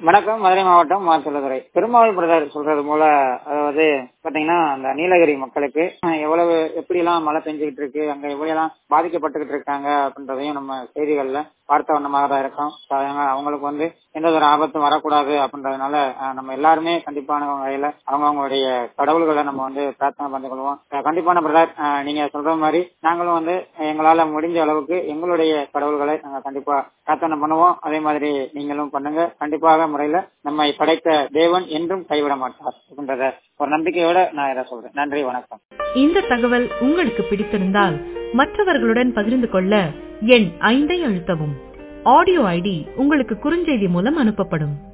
வணக்கம் மதுரை மாவட்டம் மாச்சலதுறை பெருமாள் பிரதர் சொல்றது போல அதாவது பாத்தீங்கன்னா அந்த நீலகிரி மக்களுக்கு அஹ், எவ்வளவு எப்படி எல்லாம் மழை பெஞ்சுக்கிட்டு இருக்கு அங்க எவ்வளவு எல்லாம் பாதிக்கப்பட்டுக்கிட்டு இருக்காங்க அப்படின்றதையும் நம்ம செய்திகள்ல பார்த்த வண்ணமாக தான் இருக்கோம் So, அதனால அவங்களுக்கு வந்து எந்த ஒரு ஆபத்தும் வரக்கூடாது அப்படின்றதுனால அஹ், நம்ம எல்லாருமே கண்டிப்பான வகையில அவங்கவுங்களுடைய கடவுள்களை நம்ம வந்து பிரார்த்தனை பண்ணி கொள்வோம் அஹ், கண்டிப்பான பிரதர் அஹ், நீங்க சொல்ற மாதிரி நாங்களும் வந்து எங்களால முடிஞ்ச அளவுக்கு எங்களுடைய கடவுள்களை நாங்க கண்டிப்பா பிரார்த்தனை பண்ணுவோம் அதே மாதிரி நீங்களும் பண்ணுங்க கண்டிப்பாக முறையில நம்மை படைத்த தேவன் என்றும் கைவிட மாட்டார் அப்படின்றத ஒரு நம்பிக்கையோட நான் இதை சொல்றேன் நன்றி வணக்கம் இந்த தகவல் உங்களுக்கு பிடித்திருந்தால் மற்றவர்களுடன் பகிர்ந்து கொள்ள எண் ஐந்தை அழுத்தவும் ஆடியோ ஐடி உங்களுக்கு குறுஞ்செய்தி மூலம் அனுப்பப்படும்